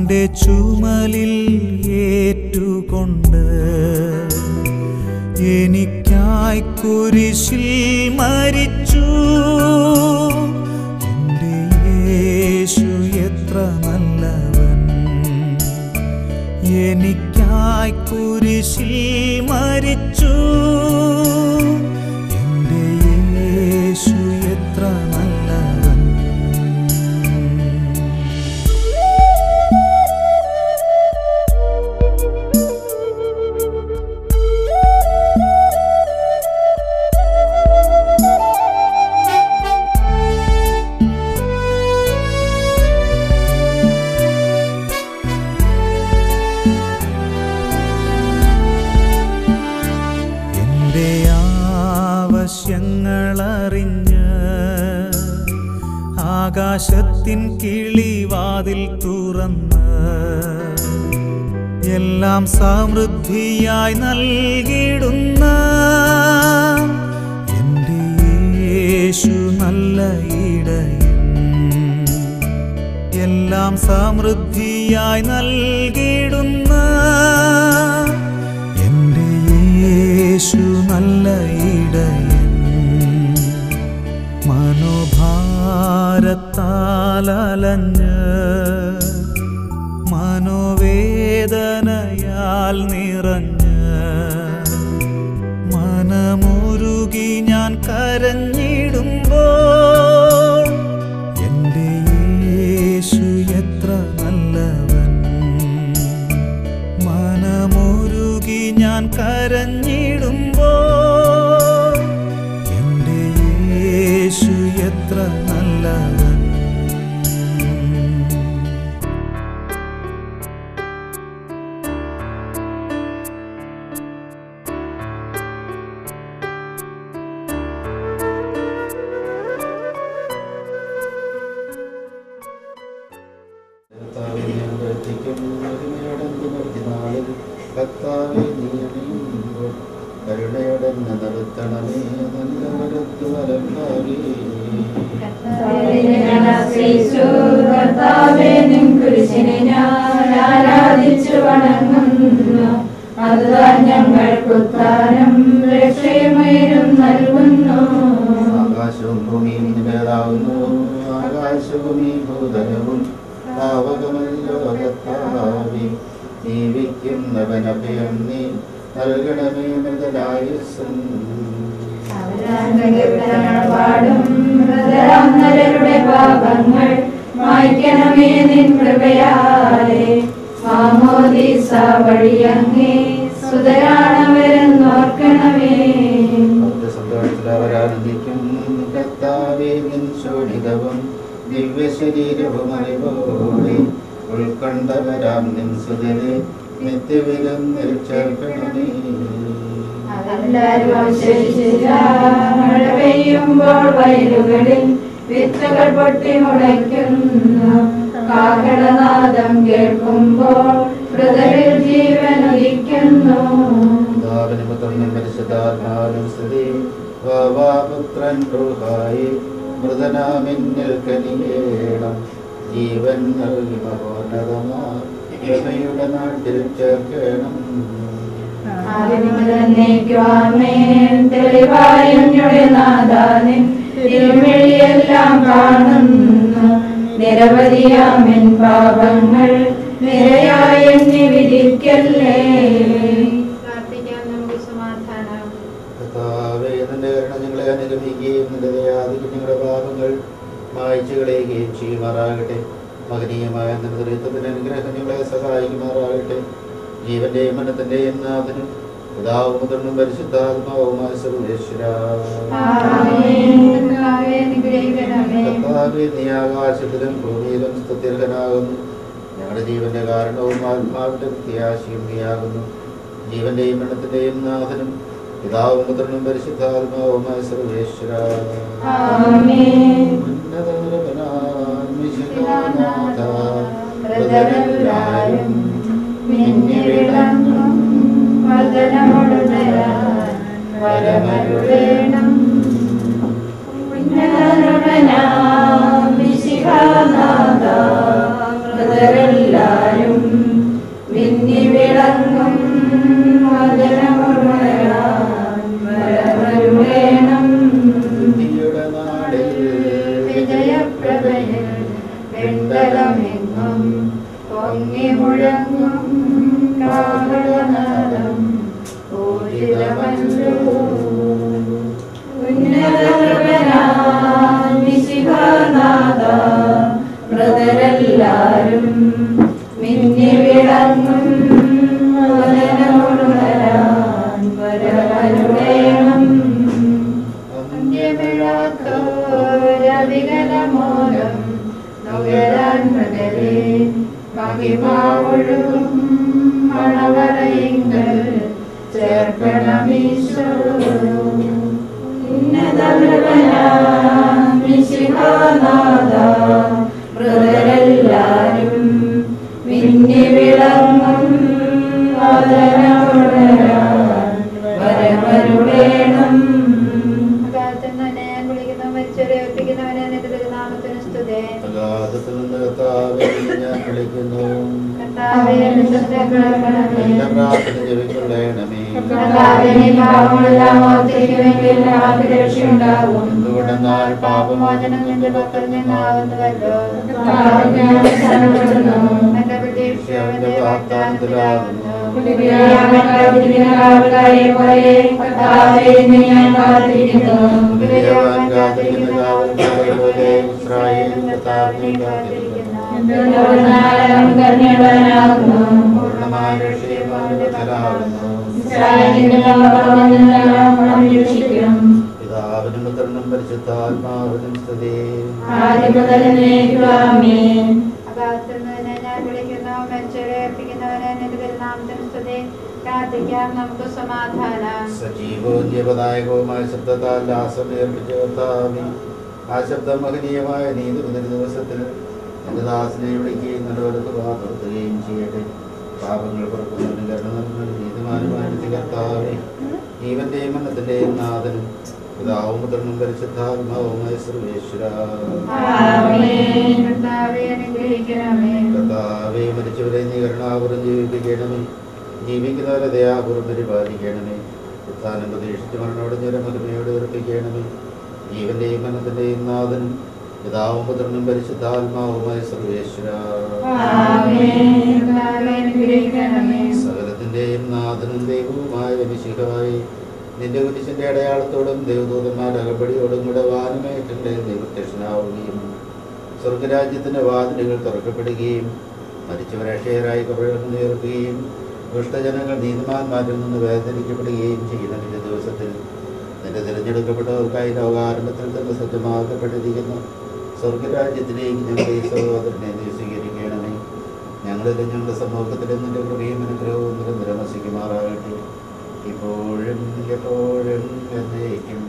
തൻ്റെ ചുമലിൽ ഏറ്റുകൊണ്ട് എനിക്കായി കുരിശിൽ മരിച്ചു എൻ്റെ യേശു എത്ര നല്ലവൻ എനിക്കായി കുരിശിൽ മരിച്ചു എൻ്റെ യേശു എത്ര നല്ലവൻ എൻ്റെ ആവശ്യങ്ങളറിഞ്ഞ് ആകാശത്തിൻ കിളിവാതിൽ തുറന്ന് എല്ലാം സമൃദ്ധിയായി നൽകിടുന്ന എൻ്റെ യേശു നല്ല ഇടയൻ എല്ലാം സമൃദ്ധിയായി നൽകിടുന്ന എൻ്റെ യേശു നല്ല ഇടയൻ മനോഭാരത്താലഞ്ഞ് മനോവേദനയാൽ നിറഞ്ഞ് മനമുരുകി ഞാൻ കരഞ്ഞിടുമ്പോൾ എൻ്റെ യേശു എത്ര നല്ലവൻ മനമുരുകി ഞാൻ കരഞ്ഞിടുമ്പോൾ എൻ്റെ യേശു എത്ര നല്ലവൻ കർത്താവേ, ഞാൻ പ്രാർത്ഥിക്കും. മഹിമയോടെന്റെ മധ്യനാളിൽ കർത്താവേ, നീ അണിയുമ്പോൾ കരുണയോടെ എന്നെ നടത്തണമേ നല്ല വരത്ത് വരം കർത്താവേ നിൻ കുരിശിനെ ഞാൻ ആരാധിച്ചു വണങ്ങുന്നു അതുതാൻ ഞങ്ങൾക്കുത്താനം രക്ഷയുമേരും നൽകുന്നു ആകാശവും ഭൂമിയും നിന്റേതാകുന്നു ആകാശവും ഈ ഭൂതലവും പാവകമല്ലോ കർത്താവേ ജീവിക്കുന്നവനഭയം നീ നൽകണമേ മൃതലായുസ്സും പാടും ഹൃദയാന്തരരുടെ പാപങ്ങൾ മായ്ക്കണമേ നിൻ കൃപയാലെ മാമോദീസ വഴിയങ്ങേ സുതരാണവരെന്നോർക്കണമേ സന്തോഷത്തിൽ അവർ ആനന്ദിക്കും കർത്താവേ നിൻ ശോണിതവും ദിവ്യശരീരവും അറിവോടെ ഉൾക്കൊണ്ടവരാം നിൻ സുതരെ നിത്യവിലും ചേർക്കണമേ എല്ലാരും അവശേഷിച്ചില്ല മഴ പെയ്യുമ്പോൾ വയലുകളിൽ വിത്തുകൾ പൊട്ടി മുളയ്ക്കുന്നു കാഹളനാദം കേൾക്കുമ്പോൾ ഹൃദയിൽ ജീവൻ ഉദിക്കുന്നു പിതാവിനുപുത്രനും പരിശുദ്ധാത്മാവിനും സ്തുതി വാവാപുത്രൻ റുഹായി മൃതനാമിന്നിൽ കനിയേണം ജീവൻ നൽകി മഹോന്നതമാ കൃപയുടെ നാട്ടിൽ ചേർക്കണം തെളിവായ നാദാനിൻ തിരുമിഴിയെല്ലാം കാണുന്നു നിരവധിയാമിൻ പാപങ്ങൾ നിരയായി എണ്ണി വിധിക്കല്ലേ പ്രാർത്ഥിക്കാം നമുക്ക് സമാധാനം കർത്താവേ, നിന്റെ കരുണ ഞങ്ങളെ അനുഗമിക്കുകയും നിന്റെ ദയാതിൽ ഞങ്ങളുടെ പാപങ്ങൾ മായ്ച്ചു കളയുകയും ചെയ്യുമാറാകട്ടെ മകനീയമായ നിന്റെ ദുരിതത്തിന്റെ അനുഗ്രഹം ഞങ്ങളെ സഹായിക്കുമാറാകട്ടെ ജീവന്റെയും മനത്തിന്റെയും നാഥനും പിതാവും മുതലും പരിശുദ്ധാത്മാവുമായ സർവേശ്വര കർത്താവേ, അനുഗ്രഹിക്കണമേ കർത്താവേ, നീ ആകാശത്തിലും ഭൂമിയിലും സ്തുത്യർഹനാകുന്നു ഞങ്ങളുടെ ജീവന്റെ കാരണവും ആത്മാവിന്റെ പ്രത്യാശയും നീയാകുന്നു ജീവന്റെയും മരണത്തിന്റെയും നാഥനും പിതാവും പുത്രനും പരിശുദ്ധാത്മാവുമായ സർവേശ്വര ആമേൻ ഉന്നതപരമനാം വിശുദ്ധനാഥ, പ്രജനെല്ലാരും മിന്നി വിളങ്ങും വചനമൊടുതരാൻ വരമരുളേണം ഉന്നതനുടനാം വിശിഖാനാഥ മൃതരെല്ലാരും കരുണേണം അകാലത്തിൽ തന്നെ ഞാൻ വിളിക്കുന്നു മരിച്ചവരെ ഏൽപ്പിക്കുന്നവനെ നിന്റെ നാമത്തിന് സ്തുതി അഗാധത്തിൽ നിന്ന് കർത്താവേ ഞാൻ വിളിക്കുന്നു കർത്താവേ, എന്റെ ശബ്ദം കേൾക്കണമേ. എന്റെ പ്രാർത്ഥന ചെവിക്കൊള്ളണമേ കർത്താവേ, നീ പാപങ്ങളെല്ലാം ഓർത്തിരിക്കുമെങ്കിൽ ആർക്ക് രക്ഷയുണ്ടാകും എന്തുകൊണ്ടെന്നാൽ പാപമോചനം നിന്റെ പക്കൽ നിന്നാവുന്നുവല്ലോ കർത്താവേ, ഞാൻ ശരണപ്പെടുന്നു എന്റെ പ്രതീക്ഷ അവന്റെ വാഗ്ദാനത്തിലാകുന്നു കാവൽക്കാരെ പോലെ കർത്താവേ, നിന്നെ ഞാൻ കാത്തിരിക്കുന്നു വിജയവാൻ കാത്തിരിക്കുന്ന കാവൽക്കാരെ പോലെ ഇസ്രായേൽ കർത്താവിനെ കാത്തിരിക്കുന്നു എന്തുകൊണ്ടെന്നാൽ കരുണയുള്ളവനാകുന്നു പൂർണ്ണമായ രക്ഷയും അവന്റെ പക്കലാകുന്നു ഇസ്രായേലിന്റെ പാപങ്ങളിൽ നിന്നെല്ലാം അവൻ രക്ഷിക്കും പിതാവിനും പുത്രനും പരിശുദ്ധാത്മാവിനും സ്തുതി ആദ്യം മുതൽ എന്നേക്കും ആമേൻ അകാലത്തിൽ നിന്ന് ഞാൻ വിളിക്കുന്നു മരിച്ചവരെ ഏൽപ്പിക്കുന്നവനെ നിന്റെ നാമത്തിന് സ്തുതി പ്രാർത്ഥിക്കാം നമുക്ക് സമാധാനം സജീവവും ജീവദായകവുമായ ശബ്ദത്താൽ ലാസമേർപ്പിച്ച കർത്താവേ ആ ശബ്ദം മഹനീയമായ നീതി മുതൽ ദിവസത്തിൽ എന്റെ ദാസനെ വിളിക്കുകയും നല്ലവർക്ക് നിർത്തുകയും ചെയ്യട്ടെ പാപങ്ങൾ പുറക്കുന്നതിന് കരുണ നീതിമാനുമായ കർത്താവേ ജീവന്റെയും മരണത്തിന്റെയും നാഥനും പിതാവും പുത്രനും പരിശുദ്ധാത്മാവുമായ സർവേശ്വര ആമേൻ കർത്താവേ അനുഗ്രഹിക്കണമേ കർത്താവേ മരിച്ചവരെ നീ കരുണാപുരം ജീവിപ്പിക്കണമേ ജീവിക്കുന്നവരെ ദയാപുരം പരിപാലിക്കണമേ ഉത്ഥാനം പ്രതീക്ഷിച്ച് മരണോടഞ്ഞൊരു മഹിമയോട് ഉറപ്പിക്കണമേ ജീവന്റെയും മനത്തിന്റെയും നാഥനും പിതാവും പുത്രനും പരിശുദ്ധാത്മാവുമായ സർവേശ്വര ആമേൻ കർത്താവേ അനുഗ്രഹിക്കണമേ സകലത്തിന്റെയും നാഥനും ദൈവവുമായ വിശിഖമായി നിന്റെ കുരിശിന്റെ അടയാളത്തോടും ദേവദൂതന്മാരുടെ അകമ്പടിയോടും കൂടെ വാനമേറ്റന്റെ ദൈവത്യക്ഷനാവുകയും സ്വർഗരാജ്യത്തിന്റെ വാതിലുകൾ തുറക്കപ്പെടുകയും മരിച്ചവരെ അക്ഷയരായി കബഴങ്ങൾ നേർക്കുകയും ദുഷ്ടജനങ്ങൾ നീതിമാന്മാരിൽ നിന്ന് വേദനിക്കപ്പെടുകയും ചെയ്യുന്ന നിന്റെ ദിവസത്തിൽ നിന്റെ തിരഞ്ഞെടുക്കപ്പെട്ടവർക്കായി ലോകാരംഭത്തിൽ തന്നെ സജ്ജമാക്കപ്പെട്ടിരിക്കുന്ന സ്വർഗരാജ്യത്തിലേക്ക് ഞങ്ങളുടെ ഈ സഹോദരനെ നീ സ്വീകരിക്കണമേ ഞങ്ങളിലും ഞങ്ങളുടെ സമൂഹത്തിലും നിന്റെ കൃപയും അനുഗ്രഹവും നിരന്തരം വസിക്കുമാറാകട്ടെ ഇപ്പോഴും എപ്പോഴും എന്നേക്കും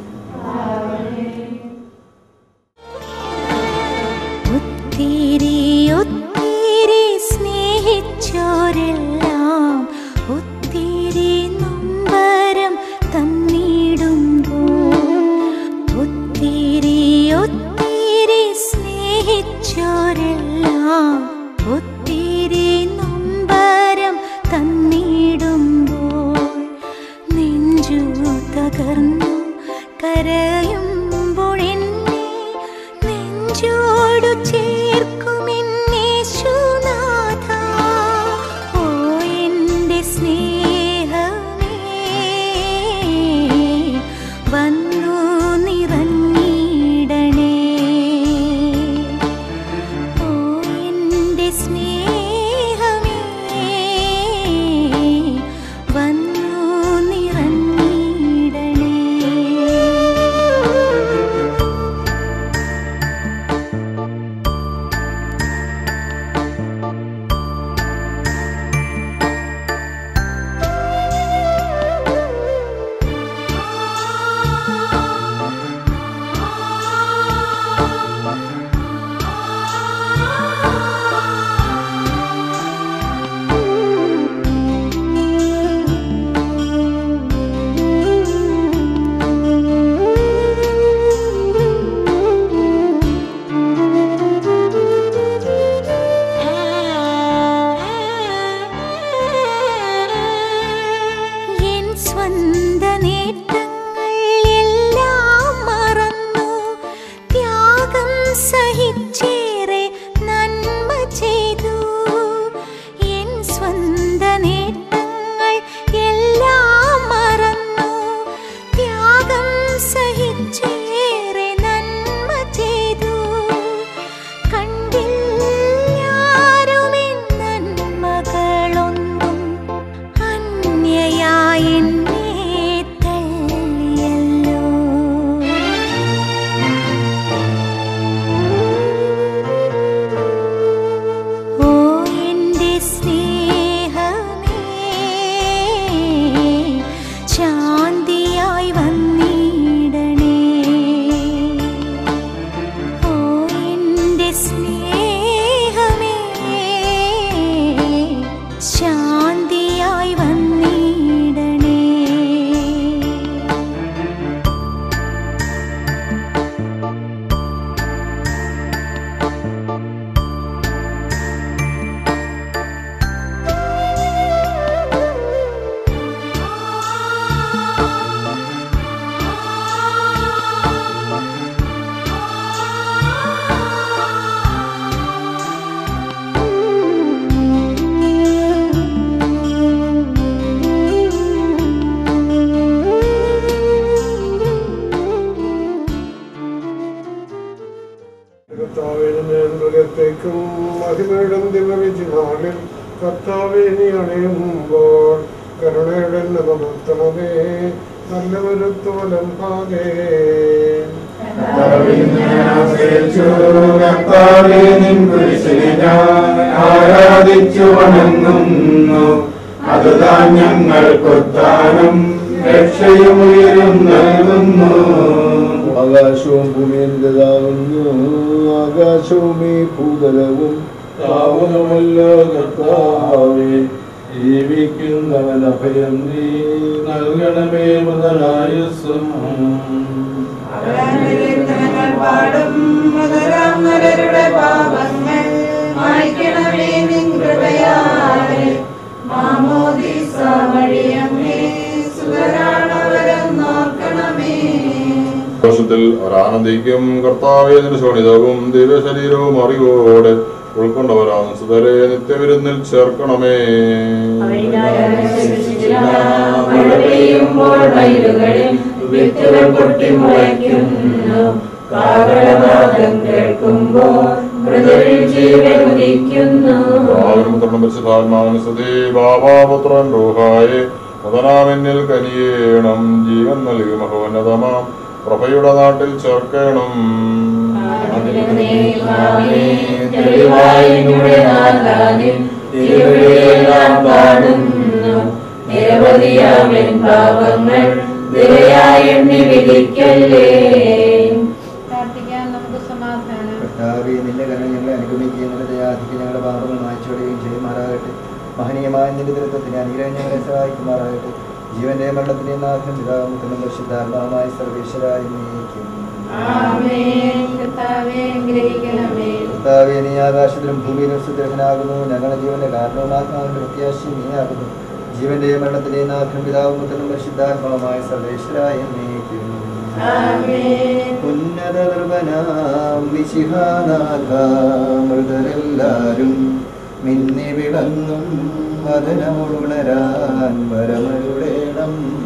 ഒത്തിരി ഒത്തിരി സ്നേഹിച്ചോരെല്ലാം ഒത്തിരി നൊമ്പരം തന്നിടുമ്പോൾ ഒത്തിരി ഒത്തിരി സ്നേഹിച്ചോരെല്ലാം ഒത്തിരി നൊമ്പരം തന്നിടുമ്പോൾ നെഞ്ചു തകർന്നു കരയുമ്പോൾ എന്നെ നെഞ്ചോടു ചേർക്കുമെന്നേശുനാഥ ഓ എൻ്റെ സ്നേഹമേ വന്നു നിറഞ്ഞിടണേ ഓ എൻ്റെ സ്നേഹമേ വന്നു നിറഞ്ഞിടണേ എന്നേക്കും മഹിമയുടെ ദിവവിധി നാളിൽ കർത്താവെ നീ അണയുമ്പോൾ കരുണയുടെ നമർത്തണമേ നല്ല വരുത്തോലം ഭാഗേ കർത്താവേ നിൻ കുരിശിനെ ഞാൻ ആരാധിച്ചു വണങ്ങുന്നു അതുതാൻ ഞങ്ങൾക്കൊത്താനും രക്ഷയും ഉയരും നൽകുന്നു ആകാശവും ഭൂമിയും നിന്റേതാകുന്നു ആകാശവും ഈ ഭൂതലവും താവുമല്ലോ കർത്താവേ ജീവിക്കുന്നവൻ അഭയം നീ നൽകണമേ മുതലായുസ്സും അവരാൻ പാടും മുതലാം നരരുടെ പാപങ്ങൾ മായ്ക്കണമേ നിൻ കൃപയാലെ മാമോദീസ വഴിയമ്മേ സുതരാണവരം നോക്കണമേ ദോഷത്തിൽ അവരാനന്ദിക്കും കർത്താവെ നിന്റെ ശോണിതവും ദിവ്യശരീരവും അറിവോടെ ഉൾക്കൊണ്ടവരാം സുതരെ നിത്യവിരുന്നിൽ ചേർക്കണമേ മഴ പെയ്യുമ്പോൾ വയലുകളിൽ വിത്തുകൾ പൊട്ടി മുളയ്ക്കുന്നു കാവളനാദം കേൾക്കുമ്പോൾ മൃദുവിൽ ജീവൻ ഉദിക്കുന്നു പുത്രനും പരിശുദ്ധാത്മാവിന് സ്തുതി ബാബാപുത്രൻ റൂഹായെ മുതനാമെന്നിൽ കനിയേണം ജീവൻ നൽകി മഹോന്നതമാം പ്രഭയുടെ നാട്ടിൽ ചേർക്കണം നിരവധിയാമൻ പാപങ്ങൾ നിരയായി എണ്ണി വിധിക്കല്ലേ പ്രാർത്ഥിക്കാം നമുക്ക് സമാധാനം കർത്താവേ നിന്റെ കരുണ ഞങ്ങളെ അനുഗമിക്കുകയും നിന്റെ ദയാധിക്ക് ഞങ്ങളുടെ പാപങ്ങൾ മായ്ച്ചുവിടുകയും ചെയ്യുമാറാകട്ടെ മഹനീയമായ നിന്റെ ദൃത്വത്തിന് അനുഗ്രഹം ഞങ്ങളെ സഹായിക്കുമാറാകട്ടെ ജീവന്റെ മരണത്തിന്റെയും നാഥനും പിതാവുമുത്തനും പരിശുദ്ധാത്മാവുമായ സർവേശ്വരായ നീക്കും ആമേൻ കർത്താവേ അനുഗ്രഹിക്കണമേ കർത്താവേ നീ ആകാശത്തിലും ഭൂമിയിലും സുദൃഢനാകുന്നു ഞങ്ങളുടെ ജീവന്റെ കാരണവും ആത്മാവിന്റെ പ്രത്യാശയും നീയാകുന്നു ജീവന്റെ മരണത്തിന്റെയും നാഥനും പിതാവുമുത്തനും പരിശുദ്ധാത്മാവുമായ സർവേശ്വരായ നീക്കും ആമേൻ ഉന്നത നിർവനാം വിശിഹാനാഥ മൃതരെല്ലാരും മിന്നി വിളങ്ങും വദനമുണരാൻ വരമരുടേണം